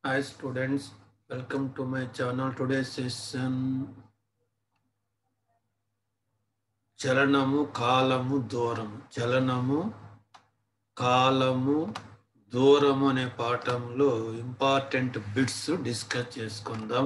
Hi students, welcome to my channel. Today's session చలనము కాలము దూరము చలనము కాలము దూరము అనే పాఠంలో ఇంపార్టెంట్ బిట్స్ డిస్కస్ చేసుకుందాం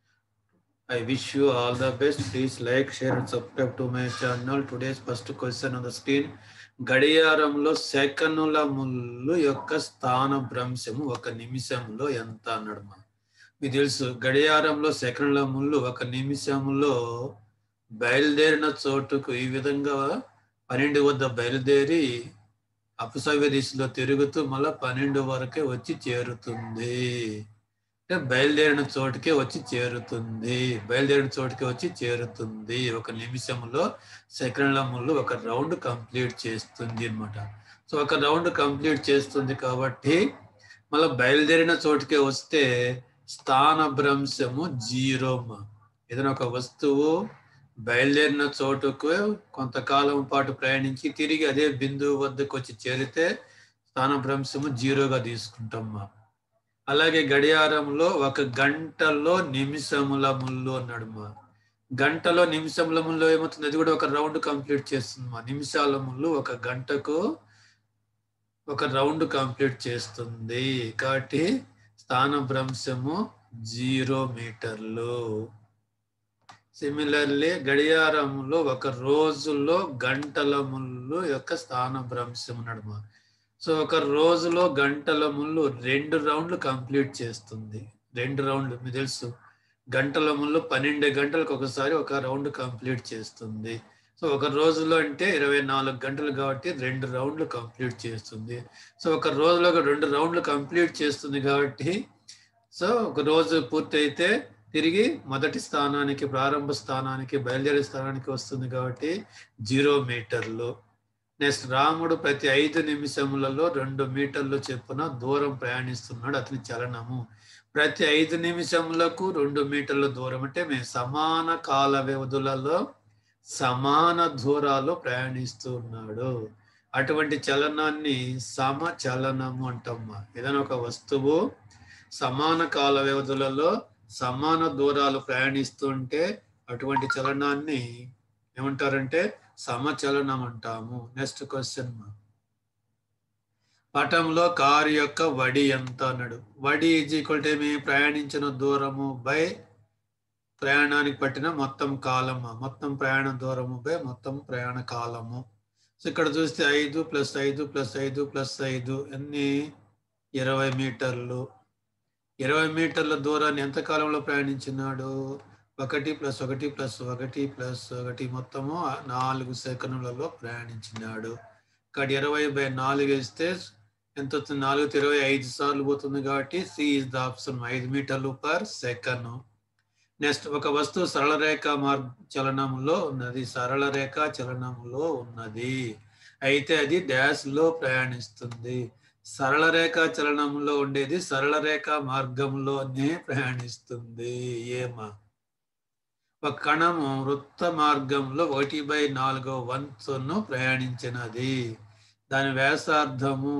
I wish you all the best please like share and subscribe to my channel today's first question on the screen గడియారంలో సెకనుల ముళ్ళు యొక్క స్థాన భ్రంశము ఒక నిమిషంలో ఎంత అన్నాడు మా మీకు తెలుసు గడియారంలో సెకనుల ముళ్ళు ఒక నిమిషంలో బయలుదేరిన చోటుకు ఈ విధంగా పన్నెండు వద్ద బయలుదేరి అపసవ్య దిశలో తిరుగుతూ మళ్ళీ పన్నెండు వరకే వచ్చి చేరుతుంది అంటే బయలుదేరిన చోటుకే వచ్చి చేరుతుంది బయలుదేరిన చోటుకే వచ్చి చేరుతుంది ఒక నిమిషంలో సెకండ్ల ముళ్ళు ఒక రౌండ్ కంప్లీట్ చేస్తుంది అనమాట సో ఒక రౌండ్ కంప్లీట్ చేస్తుంది కాబట్టి మళ్ళీ బయలుదేరిన చోటుకే వస్తే స్థాన భ్రంశము జీరో ఏదైనా ఒక వస్తువు బయలుదేరిన చోటుకు కొంతకాలం పాటు ప్రయాణించి తిరిగి అదే బిందువు వద్దకు వచ్చి చేరితే స్థాన భ్రంశము జీరోగా తీసుకుంటామ్మా అలాగే గడియారంలో ఒక గంటలో నిమిషముల ముళ్ళు అన్నాడు మా గంటలో నిమిషముల ముళ్ళు ఏమవుతుంది అది కూడా ఒక రౌండ్ కంప్లీట్ చేస్తుంది మా నిమిషాల ముళ్ళు ఒక గంటకు ఒక రౌండ్ కంప్లీట్ చేస్తుంది కాబట్టి స్థాన భ్రంశము జీరో మీటర్లు సిమిలర్లీ గడియారంలో ఒక రోజులో గంటల ముళ్ళు యొక్క స్థాన భ్రంశం నడుమ సో ఒక రోజులో గంటల ముళ్ళు రెండు రౌండ్లు కంప్లీట్ చేస్తుంది రెండు రౌండ్లు మీకు తెలుసు గంటల ముళ్ళు పన్నెండు గంటలకు ఒకసారి ఒక రౌండ్ కంప్లీట్ చేస్తుంది సో ఒక రోజులో అంటే ఇరవై నాలుగు గంటలు కాబట్టి రెండు రౌండ్లు కంప్లీట్ చేస్తుంది సో ఒక రోజులో ఒక రెండు రౌండ్లు కంప్లీట్ చేస్తుంది కాబట్టి సో ఒక రోజు పూర్తయితే తిరిగి మొదటి స్థానానికి ప్రారంభ స్థానానికి బయలుదేరే స్థానానికి వస్తుంది కాబట్టి జీరో మీటర్లు నెక్స్ట్ రాముడు ప్రతి ఐదు నిమిషములలో రెండు మీటర్లు చెప్పున దూరం ప్రయాణిస్తున్నాడు అతని చలనము ప్రతి ఐదు నిమిషములకు రెండు మీటర్ల దూరం అంటే మేము సమాన కాల వ్యవధులలో సమాన దూరాలు ప్రయాణిస్తూ ఉన్నాడు అటువంటి చలనాన్ని సమచలనము అంటమ్మా ఏదైనా ఒక వస్తువు సమాన కాల వ్యవధులలో సమాన దూరాలు ప్రయాణిస్తుంటే అటువంటి చలనాన్ని ఏమంటారంటే సమచలనం అంటాము నెక్స్ట్ క్వశ్చన్ పటంలో కారు యొక్క వడి ఎంత అన్నాడు వడి ఈజ్ ఈక్వల్ టు ఏమి ప్రయాణించిన దూరము బై ప్రయాణానికి పట్టిన మొత్తం కాలము మొత్తం ప్రయాణ దూరము బై మొత్తం ప్రయాణ కాలము సో ఇక్కడ చూస్తే ఐదు ప్లస్ ఐదు ప్లస్ ఐదు ప్లస్ ఐదు అన్ని ఇరవై మీటర్లు ఇరవై మీటర్ల దూరాన్ని ఎంత కాలంలో ప్రయాణించినాడు ఒకటి ప్లస్ ఒకటి ప్లస్ ఒకటి ప్లస్ ఒకటి మొత్తము నాలుగు సెకండ్లలో ప్రయాణించినాడు ఇక్కడ ఇరవై బై నాలుగు వేస్తే ఎంత వస్తుంది నాలుగు ఇరవై ఐదు సార్లు పోతుంది కాబట్టి సి ఇస్ ద ఆప్షన్ ఐదు మీటర్లు పర్ సెకండ్ నెక్స్ట్ ఒక వస్తువు సరళ రేఖ మార్గ చలనంలో ఉన్నది సరళ రేఖ చలనంలో ఉన్నది అయితే అది డాష్ లో ప్రయాణిస్తుంది సరళ రేఖ చలనంలో ఉండేది సరళ రేఖ మార్గంలోనే ప్రయాణిస్తుంది ఏమా ఒక కణము వృత్త మార్గంలో ఒకటి బై నాలుగో వంతును ప్రయాణించినది దాని వ్యాసార్థము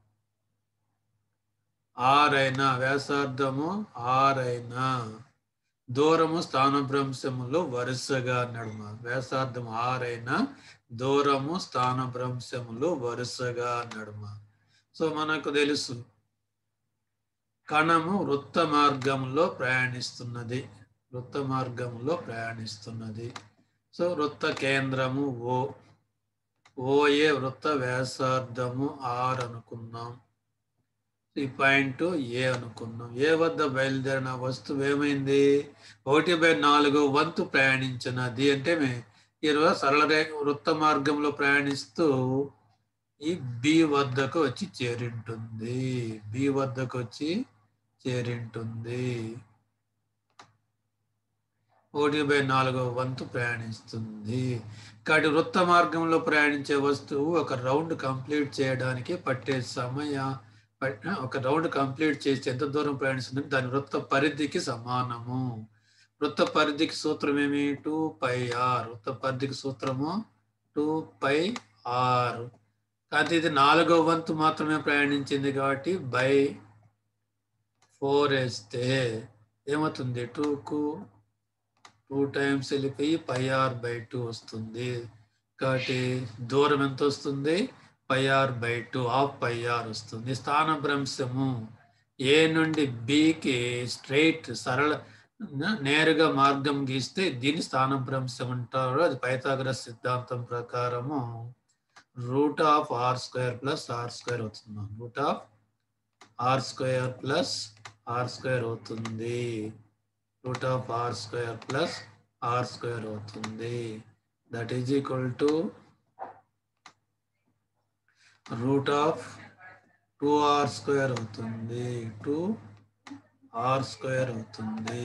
ఆరైనా వ్యాసార్థము ఆరైనా దూరము స్థానభ్రంశములు వరుసగా నడుమ వ్యాసార్థం ఆరైనా దూరము స్థానభ్రంశములు వరుసగా నడుమ సో మనకు తెలుసు కణము వృత్త మార్గంలో ప్రయాణిస్తున్నది వృత్త మార్గంలో ప్రయాణిస్తున్నది సో వృత్త కేంద్రము ఓ ఓఏ వృత్త వ్యాసార్థము ఆర్ అనుకున్నాం ఈ పాయింట్ ఏ అనుకున్నాం ఏ వద్ద బయలుదేరిన వస్తువు ఏమైంది ఒకటి బై నాలుగు వంతు ప్రయాణించినది అంటే ఇరవై సరళ రేఖ వృత్త మార్గంలో ప్రయాణిస్తూ ఈ బి వద్దకు వచ్చి చేరింటుంది బి వద్దకు వచ్చి చేరింటుంది ఒకటి బై నాలుగో వంతు ప్రయాణిస్తుంది కాబట్టి వృత్త మార్గంలో ప్రయాణించే వస్తువు ఒక రౌండ్ కంప్లీట్ చేయడానికి పట్టే సమయ ఒక రౌండ్ కంప్లీట్ చేసి ఎంత దూరం ప్రయాణిస్తుంది దాని వృత్త పరిధికి సమానము వృత్త పరిధికి సూత్రం ఏమి టూ పై ఆర్ వృత్త పరిధికి సూత్రము టూ పై ఆర్ కానీ ఇది నాలుగో వంతు మాత్రమే ప్రయాణించింది కాబట్టి బై ఫోర్ వేస్తే ఏమవుతుంది టూకు టూ టైమ్స్ వెళ్ళిపోయి పై ఆర్ బై టూ వస్తుంది కాబట్టి దూరం ఎంత వస్తుంది pi r by two of pi r వస్తుంది స్థానభ్రంశము ఏ నుండి బికి స్ట్రైట్ సరళ నేరుగా మార్గం గీస్తే దీన్ని స్థానభ్రంశం అంటారు అది పైథాగరస్ సిద్ధాంతం ప్రకారము root of r square plus r square అవుతుంది root of r square plus r square అవుతుంది root of r square plus r square అవుతుంది that is equal to root of two r square అవుతుంది two r square అవుతుంది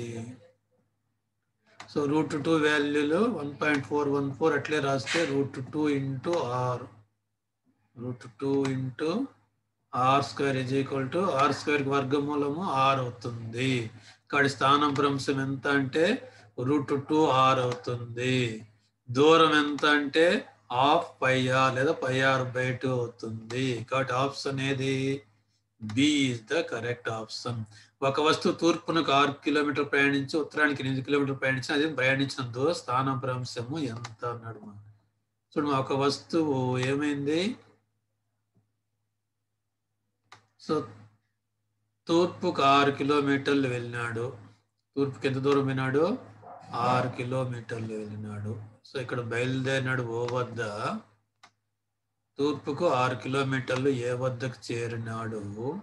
so root two వాల్యూలు one point four one four అట్లే రాస్తే root two into r root two into r square is equal to r square వర్గమూలము r అవుతుంది ఇక్కడ స్థానం భ్రంశం ఎంత అంటే రూట్ టూ ఆర్ అవుతుంది దూరం ఎంత అంటే హాఫ్ పై ఆర్ లేదా పై ఆర్ బై టూ అవుతుంది కాబట్టి ఆప్షన్ ఏది B is the correct option ఒక వస్తువు తూర్పునకు ఆరు కిలోమీటర్ ప్రయాణించి ఉత్తరానికి ఎనిమిది కిలోమీటర్ ప్రయాణించి అది ప్రయాణించిన దూర స్థాన భ్రంశము ఎంత అన్నాడు మా చూడు మా ఒక వస్తువు ఏమైంది సో తూర్పుకు ఆరు కిలోమీటర్లు వెళ్ళినాడు తూర్పుకి ఎంత దూరం వెళ్ళినాడు ఆరు కిలోమీటర్లు వెళ్ళినాడు సో ఇక్కడ బయలుదేరినాడు ఓ వద్ద తూర్పుకు ఆరు కిలోమీటర్లు ఏ వద్దకు చేరినాడు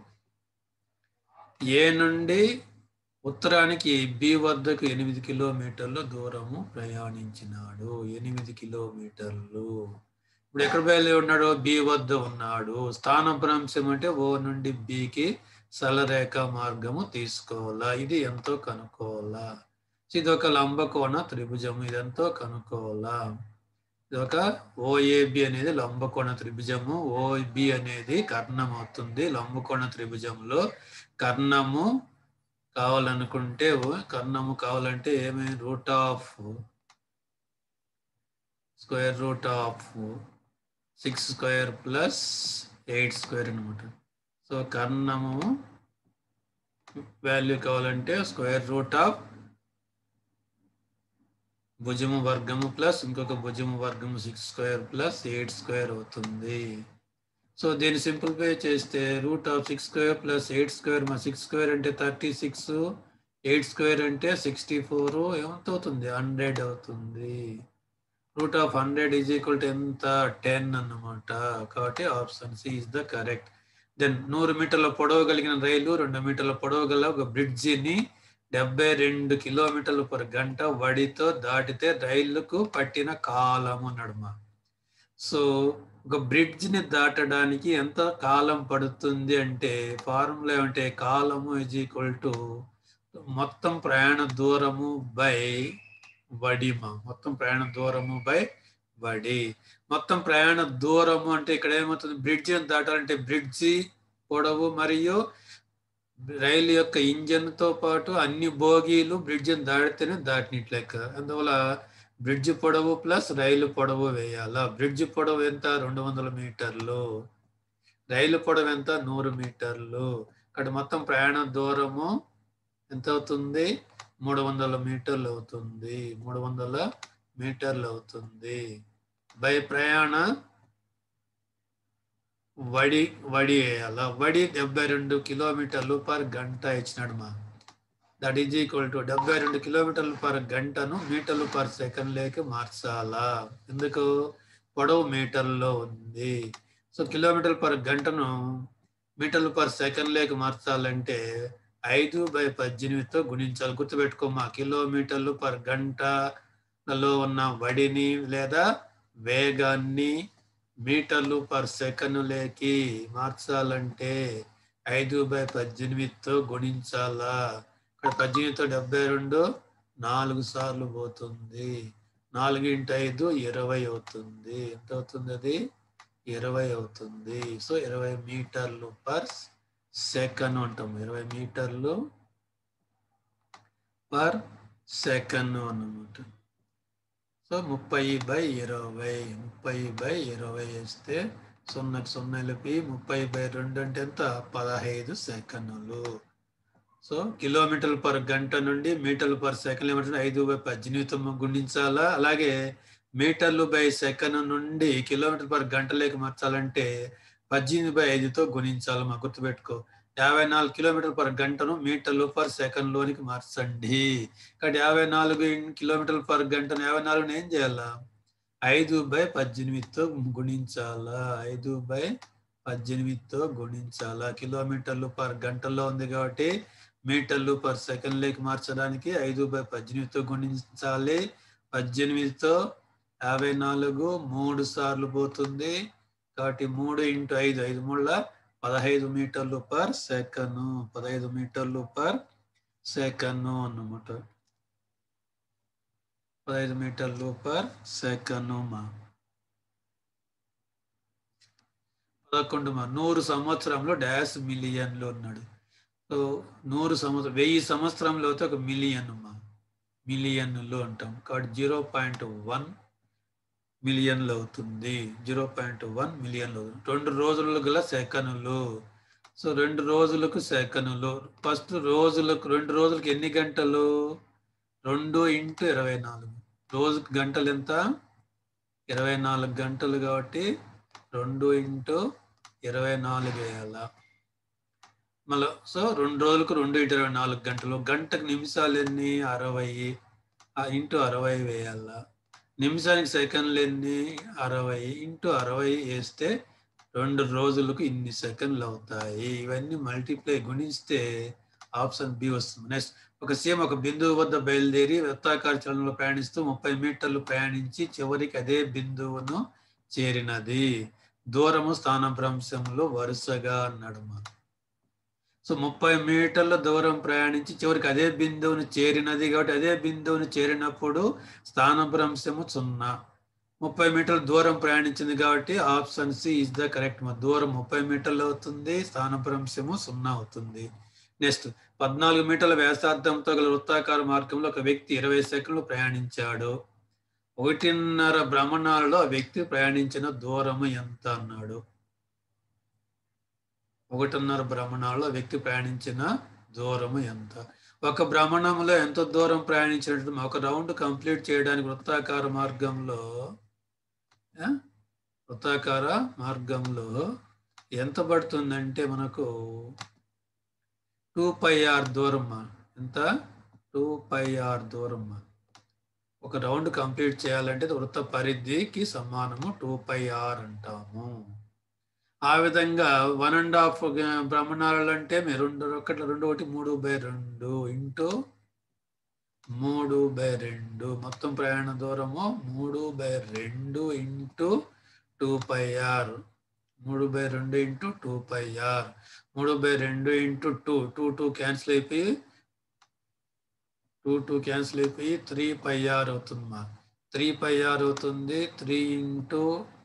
ఏ నుండి ఉత్తరానికి బి వద్దకు ఎనిమిది కిలోమీటర్లు దూరము ప్రయాణించినాడు ఎనిమిది కిలోమీటర్లు ఇప్పుడు ఎక్కడ బయలుదేరి ఉన్నాడు బి వద్ద ఉన్నాడు స్థాన భ్రంశం అంటే ఓ నుండి బికి సలరేఖ మార్గము తీసుకోవాలా ఇది ఎంతో కనుక్కోవాలా ఇది ఒక లంబకోణ త్రిభుజము ఇదంతో కనుక్కోవాలా ఇది ఒక ఓఏబి అనేది లంబకోణ త్రిభుజము ఓబి అనేది కర్ణం అవుతుంది లంబకోణ త్రిభుజంలో కర్ణము కావాలనుకుంటే కర్ణము కావాలంటే ఏమి root of square root of six square plus eight square అనమాట సో కర్ణము వాల్యూ కావాలంటే స్క్వేర్ రూట్ ఆఫ్ భుజము వర్గము ప్లస్ ఇంకొక భుజము వర్గము six square plus eight square అవుతుంది సో దీన్ని సింప్లిఫై చేస్తే root of six square plus eight square మా సిక్స్ స్క్వేర్ అంటే థర్టీ సిక్స్ ఎయిట్ స్క్వేర్ అంటే సిక్స్టీ ఫోర్ ఎంత అవుతుంది హండ్రెడ్ అవుతుంది root of hundred is equal to ఎంత టెన్ అన్నమాట కాబట్టి option C is the correct then నూరు మీటర్ల పొడవు కలిగిన రైలు రెండు మీటర్ల పొడవు గల ఒక బ్రిడ్జిని డెబ్బై రెండు కిలోమీటర్లు పర్ గంట వడితో దాటితే రైలుకు పట్టిన కాలము నడుమ సో ఒక బ్రిడ్జ్ని దాటడానికి ఎంత కాలం పడుతుంది అంటే ఫార్ములా ఏమంటే కాలము ఇజ్ ఈక్వల్ టు మొత్తం ప్రయాణ దూరము బై వడిమ మొత్తం ప్రయాణ దూరము బై వడి మొత్తం ప్రయాణ దూరము అంటే ఇక్కడ ఏమవుతుంది బ్రిడ్జి దాటాలంటే బ్రిడ్జి పొడవు మరియు రైలు యొక్క ఇంజన్ తో పాటు అన్ని బోగీలు బ్రిడ్జిని దాటితేనే దాటినట్లు లెక్క అందువల్ల బ్రిడ్జ్ పొడవు ప్లస్ రైలు పొడవు వేయాలా బ్రిడ్జ్ పొడవు ఎంత రెండు వందల మీటర్లు రైలు పొడవు ఎంత నూరు మీటర్లు అక్కడ మొత్తం ప్రయాణ దూరము ఎంత అవుతుంది మూడు వందల మీటర్లు అవుతుంది మూడు వందల మీటర్లు అవుతుంది బై ప్రయాణ వడి వడి వేయాల వడి డెబ్బై రెండు కిలోమీటర్లు పర్ గంట ఇచ్చినాడు మా దట్ ఈజ్ ఈక్వల్ టు డెబ్బై రెండు కిలోమీటర్లు పర్ గంటను మీటర్లు పర్ సెకండ్ లేకి మార్చాలా ఎందుకు పొడవు మీటర్లో ఉంది సో కిలోమీటర్ పర్ గంటను మీటర్లు పర్ సెకండ్ లేకి మార్చాలంటే ఐదు బై పద్దెనిమిదితో గుణించాలి గుర్తుపెట్టుకోమా కిలోమీటర్లు పర్ గంటలో ఉన్న వడిని లేదా వేగాన్ని మీటర్లు పర్ సెకండ్ లేకి మార్చాలంటే ఐదు బై పద్దెనిమిదితో గుణించాలా ఇక్కడ పద్దెనిమిదితో డెబ్బై రెండు నాలుగు సార్లు పోతుంది నాలుగు ఇంటూ ఐదు ఇరవై అవుతుంది ఎంత అవుతుంది అది ఇరవై అవుతుంది సో ఇరవై మీటర్లు పర్ సెకండ్ అంటాము ఇరవై మీటర్లు పర్ సెకండ్ అన్నమాట సో ముప్పై బై ఇరవై ముప్పై బై ఇరవై వేస్తే సున్నకి సున్నలపి ముప్పై బై రెండు అంటే ఎంత పదహైదు సెకండ్లు సో కిలోమీటర్లు పర్ గంట నుండి మీటర్లు పర్ సెకండ్ ఏమంటే ఐదు బై పద్దెనిమిదితో గుణించాలా అలాగే మీటర్లు బై సెకండ్ నుండి కిలోమీటర్ పర్ గంటలోకి మార్చాలంటే పద్దెనిమిది బై ఐదుతో గుణించాలి మా గుర్తుపెట్టుకో యాభై నాలుగు కిలోమీటర్ పర్ గంటను మీటర్లు పర్ సెకండ్ లోనికి మార్చండి ఇక్కడ యాభై నాలుగు కిలోమీటర్లు పర్ గంటను యాభై నాలుగుని ఏం చేయాలా ఐదు బై పద్దెనిమిదితో గుణించాలా ఐదు బై పద్దెనిమిదితో గుణించాలా కిలోమీటర్లు పర్ గంటలో ఉంది కాబట్టి మీటర్లు పర్ సెకండ్ లేకి మార్చడానికి ఐదు బై పద్దెనిమిదితో గుణించాలి పద్దెనిమిదితో యాభై నాలుగు మూడు సార్లు పోతుంది కాబట్టి మూడు ఇంటూ ఐదు ఐదు మూడుల పదహైదు మీటర్లు పర్ సెకను పదహైదు మీటర్లు పర్ సెకను అన్నమాట పదహైదు మీటర్లు పర్ సెకను మా పదకొండు మా నూరు సంవత్సరంలో డాష్ మిలియన్లు ఉన్నాడు సో నూరు సంవత్సరం వెయ్యి సంవత్సరంలో అయితే ఒక మిలియన్ మా మిలియన్లు అంటాం కాబట్టి జీరో పాయింట్ వన్ మిలియన్లు అవుతుంది జీరో పాయింట్ వన్ మిలియన్లు రెండు రోజులు గల సెకనులు సో రెండు రోజులకు సెకనులు ఫస్ట్ రోజులకు రెండు రోజులకు ఎన్ని గంటలు రెండు ఇంటూ ఇరవై నాలుగు రోజుకు గంటలు ఎంత ఇరవై నాలుగు గంటలు కాబట్టి రెండు ఇంటూ ఇరవై నాలుగు వేయాల మళ్ళీ సో రెండు రోజులకు రెండు ఇంటూ ఇరవై నాలుగు గంటలు గంటకు నిమిషాలు ఎన్ని అరవై ఇంటూ అరవై వేయాల నిమిషానికి సెకండ్లు ఎన్ని అరవై ఇంటూ అరవై వేస్తే రెండు రోజులకు ఇన్ని సెకండ్లు అవుతాయి ఇవన్నీ మల్టిప్లై గుణిస్తే ఆప్షన్ బి వస్తుంది నెక్స్ట్ ఒక సీఎం ఒక బిందువు వద్ద బయలుదేరి వృత్తాకార చలనంలో ప్రయాణిస్తూ ముప్పై మీటర్లు ప్రయాణించి చివరికి అదే బిందువును చేరినది దూరము స్థానభ్రంశంలో వరుసగా అన్నాడు మా సో ముప్పై మీటర్ల దూరం ప్రయాణించి చివరికి అదే బిందువును చేరినది కాబట్టి అదే బిందువును చేరినప్పుడు స్థానభ్రంశము సున్నా ముప్పై మీటర్ల దూరం ప్రయాణించింది కాబట్టి option C is the correct మా దూరం ముప్పై మీటర్లు అవుతుంది స్థానభ్రంశము సున్నా అవుతుంది నెక్స్ట్ పద్నాలుగు మీటర్ల వ్యాసార్థంతో గల వృత్తాకార మార్గంలో ఒక వ్యక్తి ఇరవై సెకండ్లు ప్రయాణించాడు ఒకటిన్నర భ్రమణాలలో ఆ వ్యక్తి ప్రయాణించిన దూరము ఎంత అన్నాడు ఒకటిన్నర భ్రమణాల్లో వ్యక్తి ప్రయాణించిన దూరము ఎంత ఒక భ్రమణంలో ఎంత దూరం ప్రయాణించినట్టు ఒక రౌండ్ కంప్లీట్ చేయడానికి వృత్తాకార మార్గంలో వృత్తాకార మార్గంలో ఎంత పడుతుందంటే మనకు టూ పై ఆర్ దూరమ్మా ఎంత టూ పై ఆర్ దూరమ్మా ఒక రౌండ్ కంప్లీట్ చేయాలంటే వృత్త పరిధికి సమానము టూ పై ఆర్ అంటాము ఆ విధంగా వన్ అండ్ హాఫ్ భ్రమణాలు అంటే మీరు రెండు ఒకటి రెండు ఒకటి మూడు బై రెండు ఇంటూ మూడు బై రెండు మొత్తం ప్రయాణ దూరము మూడు బై రెండు ఇంటూ టూ పై ఆర్ మూడు బై రెండు ఇంటూ టూ పై ఆర్ మూడు బై రెండు into two two two cancel అయిపోయి టూ టూ క్యాన్సిల్ అయిపోయి త్రీ పై ఆర్ అవుతుంది మా త్రీ పై ఆర్ అవుతుంది త్రీ ఇంటూ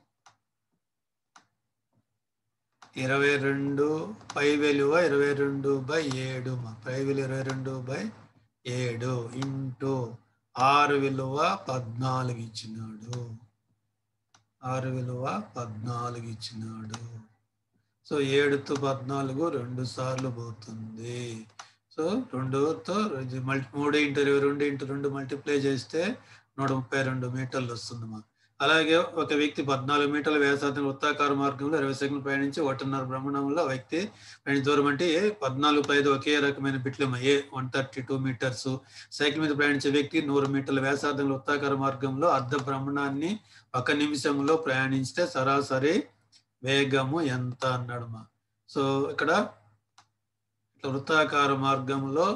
ఇరవై రెండు పై విలువ ఇరవై రెండు బై ఏడు మా పై విలువ ఇరవై రెండు బై ఏడు ఇంటూ ఆరు విలువ పద్నాలుగు ఇచ్చినాడు ఆరు విలువ పద్నాలుగు ఇచ్చినాడు సో ఏడుతో పద్నాలుగు రెండు సార్లు పోతుంది సో రెండుతో మల్టీ మూడు ఇంటూ ఇరవై రెండు ఇంటూ రెండు మల్టిప్లై చేస్తే నూట ముప్పై రెండు మీటర్లు వస్తుంది మా అలాగే ఒక వ్యక్తి పద్నాలుగు మీటర్ల వ్యాసార్థం వృత్తాకార మార్గంలో ఇరవై సెకండ్లు ప్రయాణించి ఒకటిన్నర భ్రమణంలో ఆ వ్యక్తి ప్రయాణ దూరం అంటే ఏ పద్నాలుగు పైదు ఒకే రకమైన బిట్లు A one thirty two metres cycle మీద ప్రయాణించే వ్యక్తి నూరు మీటర్ల వ్యాసార్థంలో వృత్తాకార మార్గంలో అర్ధ భ్రమణాన్ని ఒక నిమిషంలో ప్రయాణించితే సరాసరి వేగము ఎంత అన్నాడు మా సో ఇక్కడ వృత్తాకార మార్గంలో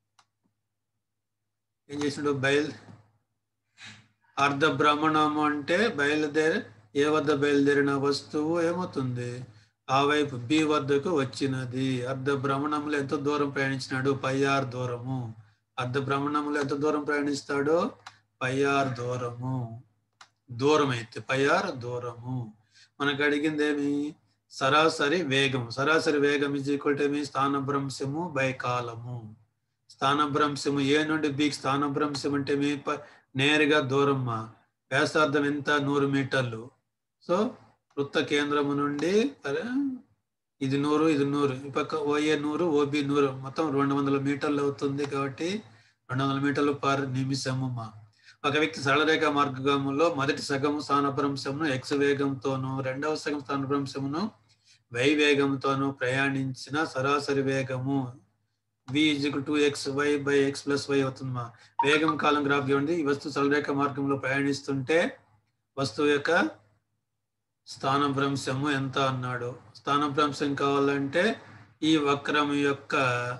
ఏం చేసినాడు బయలు అర్ధ భ్రమణము అంటే బయలుదేరి ఏ వద్ద బయలుదేరిన వస్తువు ఏమవుతుంది ఆ వైపు బి వద్దకు వచ్చినది అర్ధ భ్రమణంలో ఎంత దూరం ప్రయాణించినాడు పై ఆర్ దూరము అర్ధ భ్రమణంలో ఎంత దూరం ప్రయాణిస్తాడో పై ఆర్ దూరము దూరం అయితే పై ఆర్ దూరము మనకు అడిగింది ఏమి సరాసరి వేగం సరాసరి వేగం ఇజ్ ఈక్వల్ టు ఏమి స్థానభ్రంశము బై కాలము స్థానభ్రంశము ఏ నుండి బికి స్థానభ్రంశం అంటే మీ నేరుగా దూరమ్మా వ్యాసార్థం ఎంత నూరు మీటర్లు సో వృత్త కేంద్రము నుండి ఇది నూరు ఇది నూరు ఈ పక్క ఓఏ నూరు ఓబి నూరు మొత్తం రెండు వందల మీటర్లు అవుతుంది కాబట్టి రెండు వందల మీటర్లు పర్ నిమిషము మా ఒక వ్యక్తి సరళరేఖ మార్గంలో మొదటి సగము స్థానభ్రంశమును ఎక్స్ వేగంతోను రెండవ సగం స్థానభ్రంశమును వై వేగంతోను ప్రయాణించిన సరాసరి వేగము v equal two x y by x plus y అవుతుంది మా వేగం కాలం గ్రాఫ్ చూడండి ఈ వస్తువు సరళరేఖ మార్గంలో ప్రయాణిస్తుంటే వస్తువు యొక్క స్థానభ్రంశము ఎంత అన్నాడు స్థానభ్రంశం కావాలంటే ఈ వక్రం యొక్క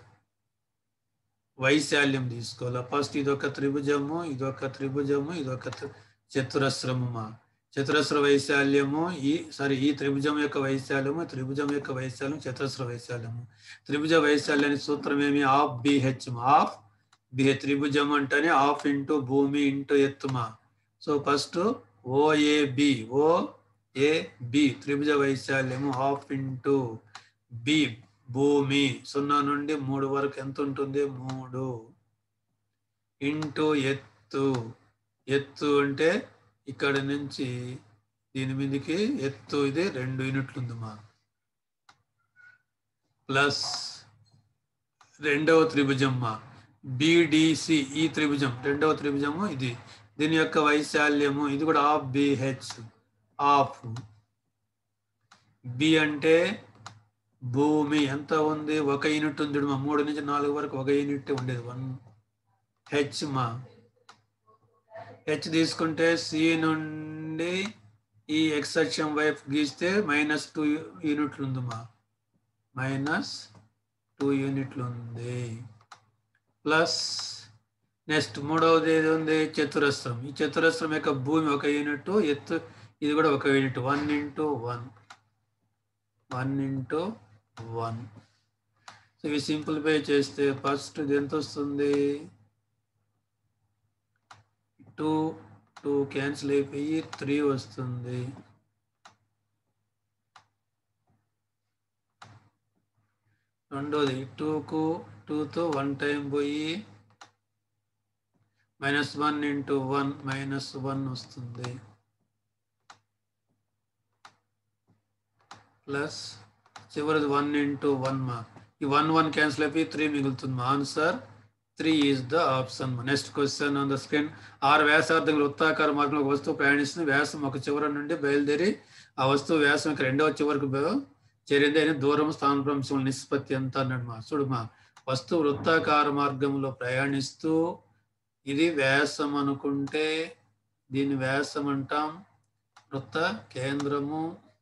వైశాల్యం తీసుకోవాలి ఫస్ట్ ఇది ఒక త్రిభుజము ఇది ఒక త్రిభుజము ఇది ఒక చతురస్రము మా చతురస్ర వైశాల్యము ఈ సారీ ఈ త్రిభుజం యొక్క వైశాల్యము త్రిభుజం యొక్క వైశాల్యం చతురస్ర వైశాల్యము త్రిభుజ వైశాల్యానికి సూత్రం ఏమి ఆఫ్ బిహెచ్ ఆఫ్ బిహెచ్ త్రిభుజం అంటేనే ఆఫ్ ఇంటూ భూమి ఇంటూ ఎత్తుమా so first OAB O A B త్రిభుజ వైశాల్యము హాఫ్ ఇంటూ బి భూమి సున్నా నుండి మూడు వరకు ఎంత ఉంటుంది మూడు ఇంటూ ఎత్తు ఎత్తు అంటే ఇక్కడ నుంచి దీని మీదకి ఎత్తు ఇది రెండు యూనిట్లు ఉంది మా ప్లస్ రెండవ త్రిభుజం మా బిడిసి ఈ త్రిభుజం రెండవ త్రిభుజము ఇది దీని యొక్క వైశాల్యము ఇది కూడా ఆఫ్ బిహెచ్ ఆఫ్ బి అంటే భూమి ఎంత ఉంది ఒక యూనిట్ ఉంది మా మూడు నుంచి నాలుగు వరకు ఒక యూనిట్ ఉండేది వన్ హెచ్ మా హెచ్ తీసుకుంటే సి నుండి ఈ ఎక్స్ అక్షం వైపు గీస్తే మైనస్ టూ యూనిట్లు ఉంది మా మైనస్ టూ యూనిట్లు ఉంది ప్లస్ నెక్స్ట్ మూడవది ఏది ఉంది చతురస్రం ఈ చతురస్రం యొక్క భూమి ఒక యూనిట్ ఎత్తు ఇది కూడా ఒక unit one into one one into one so ఇవి సింప్లిఫై చేస్తే ఫస్ట్ ఇది ఎంత వస్తుంది టూ టూ క్యాన్సిల్ అయిపోయి త్రీ వస్తుంది రెండోది టూకు టూతో వన్ టైం పోయి minus one into one minus one వస్తుంది ప్లస్ చివరిది వన్ ఇంటూ వన్ మా ఈ వన్ వన్ క్యాన్సిల్ అయిపోయి త్రీ మిగులుతుంది మా answer three is the option next question on the screen ఆరు వ్యాసార్థంలో వృత్తాకార మార్గంలో ఒక వస్తువు ప్రయాణిస్తుంది వ్యాసం ఒక చివర నుండి బయలుదేరి ఆ వస్తువు వ్యాసం యొక్క రెండవ చివరకు చేరింది అని దూరం స్థానభ్రంశం నిష్పత్తి ఎంత అన్నాడు మా చూడు మా వస్తువు వృత్తాకార మార్గంలో ప్రయాణిస్తూ ఇది వ్యాసం అనుకుంటే దీని వ్యాసం అంటాం వృత్త కేంద్రము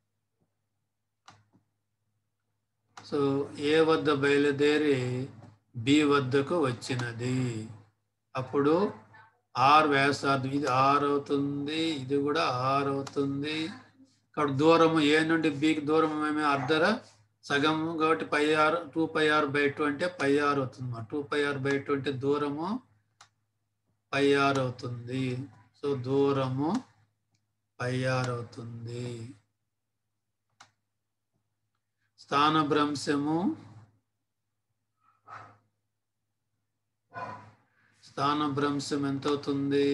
సో ఏ వద్ద బయలుదేరి బి వద్దకు వచ్చినది అప్పుడు ఆర్ వ్యాసార్థం ఇది ఆర్ అవుతుంది ఇది కూడా ఆర్ అవుతుంది కాబట్టి దూరము ఏ నుండి బికి దూరం ఏమి అర్ధర సగం కాబట్టి pi r two pi r by two అంటే పై ఆర్ అవుతుంది two pi r by two అంటే దూరము పై ఆర్ అవుతుంది సో దూరము పై ఆర్ అవుతుంది స్థానభ్రంశము స్థానభ్రంశం ఎంత అవుతుంది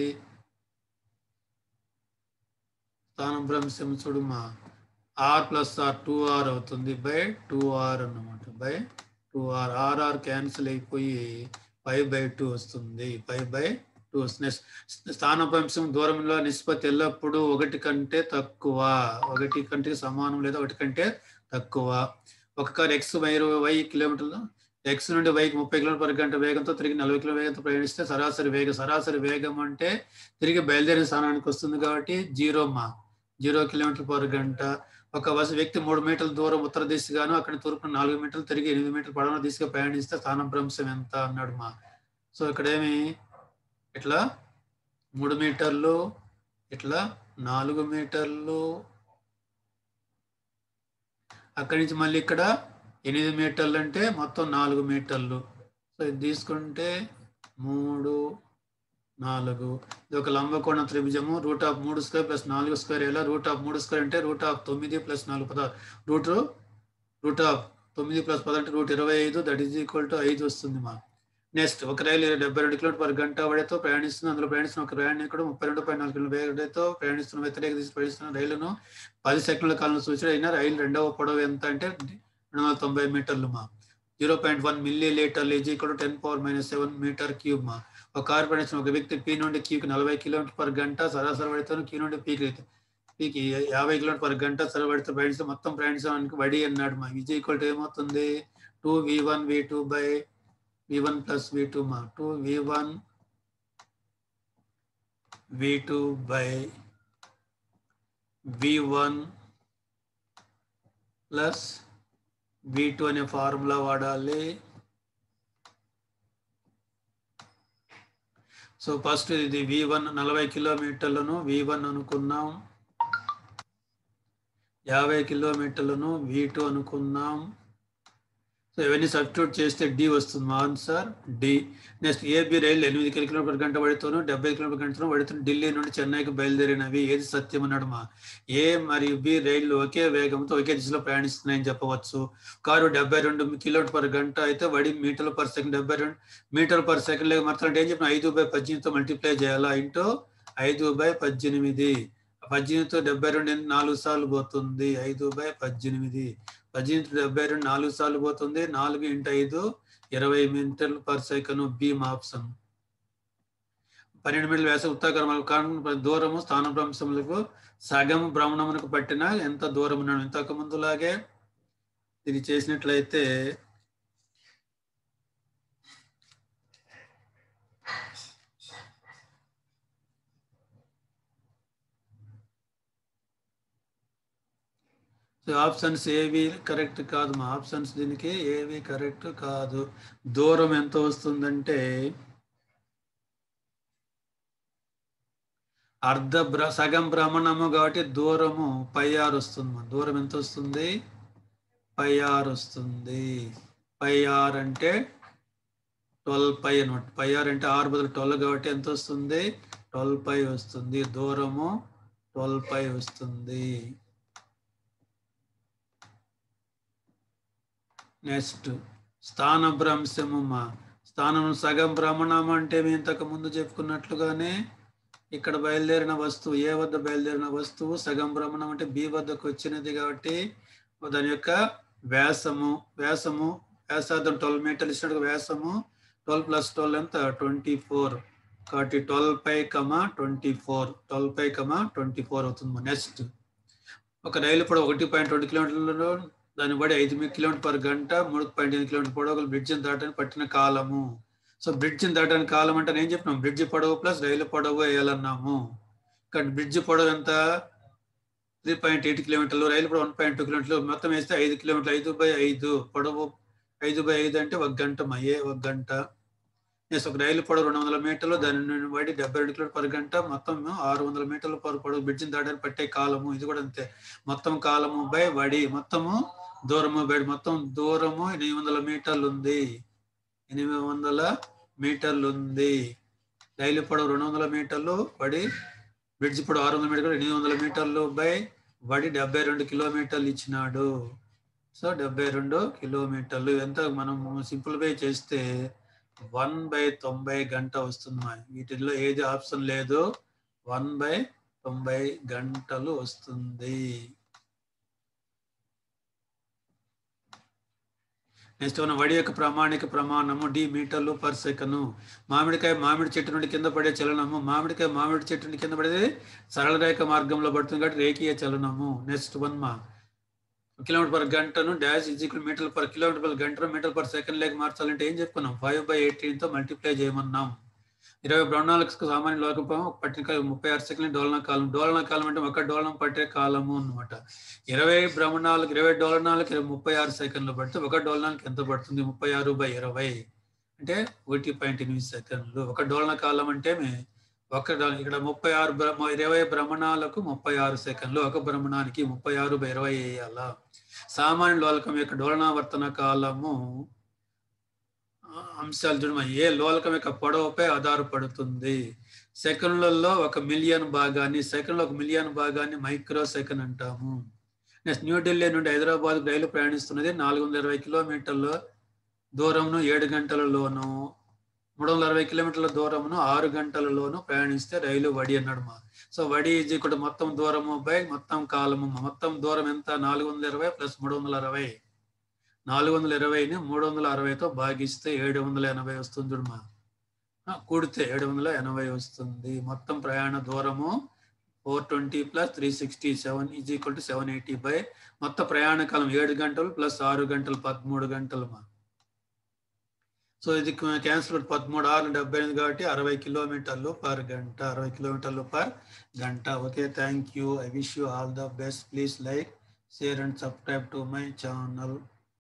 స్థానభ్రంశం చూడుమా r plus r two r అవుతుంది బై టూ ఆర్ అన్నమాట by two r r r cancel అయిపోయి ఫైవ్ బై టూ వస్తుంది ఫైవ్ బై టూ నెక్స్ట్ స్థానభ్రంశం దూరంలో నిష్పత్తి ఎల్లప్పుడూ ఒకటి కంటే తక్కువ ఒకటి కంటే సమానం లేదా ఒకటి కంటే తక్కువ ఒక కార్ ఎక్స్ వై వై కిలోమీటర్లు ఎక్స్ నుండి వైకి ముప్పై కిలోమీటర్ పర్ గంట వేగంతో తిరిగి నలభై కిలో వేగంతో ప్రయాణిస్తే సరాసరి వేగం సరాసరి వేగం అంటే తిరిగి బయలుదేరిన స్థానానికి వస్తుంది కాబట్టి జీరో మా జీరో కిలోమీటర్ పర్ గంట ఒక వస వ్యక్తి మూడు మీటర్ల దూరం ఉత్తర దిశగాను అక్కడ తూర్పు నాలుగు మీటర్లు తిరిగి ఎనిమిది మీటర్ల పడవ దిశగా ప్రయాణిస్తే స్థానభ్రంశం ఎంత అన్నాడు మా సో ఇక్కడ ఏమి ఇట్లా మూడు మీటర్లు ఇట్లా నాలుగు మీటర్లు అక్కడి నుంచి మళ్ళీ ఇక్కడ ఎనిమిది మీటర్లు అంటే మొత్తం నాలుగు మీటర్లు సో ఇది తీసుకుంటే మూడు నాలుగు ఇది ఒక లంబకోణ త్రిభుజము రూట్ ఆఫ్ మూడు స్క్వేర్ ప్లస్ నాలుగు స్క్వేర్ ఎలా రూట్ ఆఫ్ మూడు స్క్వేర్ అంటే రూట్ ఆఫ్ తొమ్మిది ప్లస్ నాలుగు పదహారు రూట్ రూట్ ఆఫ్ తొమ్మిది ప్లస్ పది అంటే రూట్ ఇరవై ఐదు దట్ ఈజ్ ఈక్వల్ టు ఐదు వస్తుంది మా నెక్స్ట్ ఒక రైలు డెబ్బై రెండు కిలోమీటర్ పర్ గంట వేడితో ప్రయాణిస్తుంది అందులో ప్రయాణిస్తున్న ఒక ప్రయాణికుడు ముప్పై రెండు పాయింట్ నాలుగు కిలోమీటర్ వేడితో ప్రయాణిస్తున్న వ్యతిరేక దిశ ప్రయాణిస్తున్న రైలును పది సెకండ్ల కాలంలో సూచన అయినా రైలు రెండవ పొడవు ఎంత అంటే రెండు వందల తొంభై మీటర్లు మా జీరో పాయింట్ వన్ మిల్లీ లీటర్లు is equal ten power minus seven metre cube మా ఒక కార్బన్ ఒక వ్యక్తి పీ నుండి క్యూకి నలభై కిలోమీటర్ పర్ గంట సరాసరి పడితే క్యూ నుండి పీకి పీకి యాభై కిలోమీటర్ పర్ గంట సరబడితే ప్రయాణిస్తే మొత్తం ప్రయాణించడానికి వడి అన్నాడు మా ఈజ్ ఈక్వల్ టు ఏమవుతుంది two v one v two by v one plus v two మా two v one v two by v one plus v two అనే ఫార్ములా వాడాలి సో ఫస్ట్ ఇది వి వన్ నలభై కిలోమీటర్లను వి వన్ అనుకున్నాం యాభై కిలోమీటర్లను వి టూ అనుకున్నాం సో ఇవన్నీ సబ్స్టిట్యూట్ చేస్తే డి వస్తుంది మా ఆన్సర్ డి నెక్స్ట్ ఏబి రైలు ఎనిమిది కిలోమీటర్ గంట పడుతూను డెబ్బై కిలోమీటర్ గంటను పడుతున్న ఢిల్లీ నుండి చెన్నైకి బయలుదేరినవి ఏది సత్యం అన్నాడు మా ఏ మరియు బి రైళ్లు ఒకే వేగంతో ఒకే దిశలో ప్రయాణిస్తున్నాయని చెప్పవచ్చు కారు డెబ్బై రెండు కిలోమీటర్ పర్ గంట అయితే వడి మీటర్లు పర్ సెకండ్ డెబ్బై రెండు మీటర్ పర్ సెకండ్ లేక మార్చాలంటే ఏం చెప్పిన ఐదు బై పద్దెనిమిదితో మల్టిప్లై చేయాలా ఇంటూ ఐదు బై పద్దెనిమిది పద్దెనిమిదితో డెబ్బై రెండు నాలుగు సార్లు పోతుంది ఐదు బై పద్దెనిమిది పద్దెనిమిది డెబ్బై రెండు నాలుగు సార్లు పోతుంది నాలుగు ఇంటూ ఐదు ఇరవై మీటర్లు పర్ సెకండ్ బీమ్ ఆప్షన్ పన్నెండు మీటర్ల వ్యాస ఉత్తాకరములకు కారణం దూరము స్థాన భ్రంశములకు సగం భ్రమణమునకు పట్టిన ఎంత దూరం ఉన్నాడు ఇంతకు ముందులాగే ఇది చేసినట్లయితే ఆప్షన్స్ ఏవి కరెక్ట్ కాదు మా ఆప్షన్స్ దీనికి ఏవి కరెక్ట్ కాదు దూరం ఎంత వస్తుందంటే అర్ధ భ్ర సగం భ్రమణము కాబట్టి దూరము పై ఆరు వస్తుంది మా దూరం ఎంత వస్తుంది పై ఆరు వస్తుంది పై ఆర్ అంటే ట్వెల్వ్ పై అనమాట పై ఆర్ అంటే ఆరు బదులు ట్వెల్వ్ కాబట్టి ఎంత వస్తుంది ట్వెల్వ్ పై వస్తుంది దూరము ట్వెల్వ్ పై వస్తుంది నెక్స్ట్ స్థాన భ్రంశము మా స్థానం సగం భ్రమణం అంటే మేము ఇంతకు ముందు చెప్పుకున్నట్లుగానే ఇక్కడ బయలుదేరిన వస్తువు ఏ వద్ద బయలుదేరిన వస్తువు సగం భ్రమణం అంటే బి వద్దకు వచ్చినది కాబట్టి దాని యొక్క వ్యాసము వ్యాసము వ్యాసార్థం ట్వెల్వ్ మీటర్లు ఇచ్చినట్టు వ్యాసము ట్వెల్వ్ ప్లస్ ట్వెల్వ్ ఎంత ట్వంటీ ఫోర్ కాబట్టి twelve pi comma twenty four twelve pi comma twenty four అవుతుంది నెక్స్ట్ ఒక రైలు పొడవు ఒకటి పాయింట్ రెండు కిలోమీటర్లలో దాన్ని బడి ఐదు కిలోమీటర్ పర్ గంట మూడు పాయింట్ ఎనిమిది కిలోమీటర్ పొడవు బ్రిడ్జిని దాటడానికి పట్టిన కాలము సో బ్రిడ్జిని దాటడానికి కాలం అంటే నేను చెప్పినాం బ్రిడ్జి పొడవు ప్లస్ రైలు పొడవు వేయాలన్నాము ఇక్కడ బ్రిడ్జి పొడవు ఎంత త్రీ పాయింట్ ఎయిట్ కిలోమీటర్లు రైలు పొడవు వన్ పాయింట్ టూ కిలోమీటర్లు మొత్తం వేస్తే ఐదు కిలోమీటర్లు ఐదు బై ఐదు పొడవు ఐదు బై ఐదు అంటే ఒక గంట అయ్యే ఒక గంట నెక్స్ట్ ఒక రైలు పొడవు రెండు వందల మీటర్లు దాని నుండి బడి డెబ్బై రెండు కిలోమీటర్ పర్ గంట మొత్తం ఆరు వందల మీటర్ల పర్ పొడవు బ్రిడ్జిని దాటడానికి పట్టే కాలము ఇది కూడా అంతే మొత్తం కాలము బై వడి మొత్తము దూరము బై మొత్తం దూరము ఎనిమిది వందల మీటర్లు ఉంది ఎనిమిది వందల మీటర్లు ఉంది రైలు పొడవు రెండు వందల మీటర్లు వడి బ్రిడ్జ్ పొడవు ఆరు వందల మీటర్లు ఎనిమిది వందల మీటర్లు బై వడి డెబ్బై రెండు కిలోమీటర్లు ఇచ్చినాడు సో డెబ్బై రెండు కిలోమీటర్లు ఎంత మనం సింప్లిఫై చేస్తే వన్ బై తొంభై గంట వస్తుంది వీటిల్లో ఏది ఆప్షన్ లేదు వన్ బై తొంభై గంటలు వస్తుంది నెక్స్ట్ మన వడి యొక్క ప్రామాణిక ప్రమాణము డి మీటర్లు పర్ సెకండ్ మామిడికాయ మామిడి చెట్టు నుండి కింద పడే చలనము మామిడికాయ మామిడి చెట్టు నుండి కింద పడేది సరళ రేఖ మార్గంలో పడుతుంది కాబట్టి రేఖీయ చలనము నెక్స్ట్ వన్ మా కిలోమీటర్ పర్ గంటను dash is equal metre per kilometre per గంటను మీటర్ పర్ సెకండ్ లేక మార్చాలంటే ఏం చెప్పుకున్నాం ఫైవ్ బై ఎయిటీన్తో మల్టిప్లై చేయమన్నాం ఇరవై భ్రమణాలకు సామాన్య లోకం పట్టిన కాలం ముప్పై ఆరు సెకండ్ డోలన కాలం డోలన కాలం అంటే ఒక డోలనం పట్టే కాలము అనమాట ఇరవై భ్రమణాలకు ఇరవై డోలనాలకు ముప్పై ఆరు సెకండ్లు పడితే ఒక డోలనానికి ఎంత పడుతుంది ముప్పై ఆరు బై ఇరవై అంటే ఒకటి పాయింట్ ఎనిమిది సెకండ్లు ఒక డోలన కాలం అంటే ఒక ఇక్కడ ముప్పై ఆరు భ్రమ ఇరవై భ్రమణాలకు ముప్పై ఆరు సెకండ్లు ఒక భ్రమణానికి ముప్పై ఆరు బై ఇరవై వేయాల సామాన్య లోలకం యొక్క డోలనావర్తన కాలము అంశాలు చూడమ ఏ లోలకం యొక్క పొడవుపై ఆధారపడుతుంది సెకండ్లలో ఒక మిలియన్ భాగాన్ని సెకండ్లో ఒక మిలియన్ భాగాన్ని మైక్రో సెకండ్ అంటాము నెక్స్ట్ న్యూఢిల్లీ నుండి హైదరాబాద్ రైలు ప్రయాణిస్తున్నది నాలుగు వందల ఇరవై కిలోమీటర్ల దూరంను ఏడు గంటలలోను మూడు వందల అరవై కిలోమీటర్ల దూరమును ఆరు గంటలలోను ప్రయాణిస్తే రైలు వడి అన్నాడు మా సో వడి ఈజ్ ఇక్కడ మొత్తం దూరము బై మొత్తం కాలము మొత్తం దూరం ఎంత నాలుగు వందల ఇరవై ప్లస్ మూడు వందల అరవై నాలుగు వందల ఇరవైని మూడు వందల అరవైతో భాగిస్తే ఏడు వందల ఎనభై వస్తుంది చూడమ్మా ఆ, కూడితే ఏడు వందల ఎనభై వస్తుంది మొత్తం ప్రయాణ దూరము four twenty plus three sixty seven is equal to seven eighty by మొత్తం ప్రయాణ కాలం ఏడు గంటలు ప్లస్ ఆరు గంటలు పదమూడు గంటలు మా సో ఇది క్యాన్సిల్ పదమూడు ఆరు డెబ్బై ఎనిమిది కాబట్టి అరవై కిలోమీటర్లు పర్ గంట అరవై కిలోమీటర్లు పర్ గంట okay thank you I wish you all the best please like share and subscribe to my channel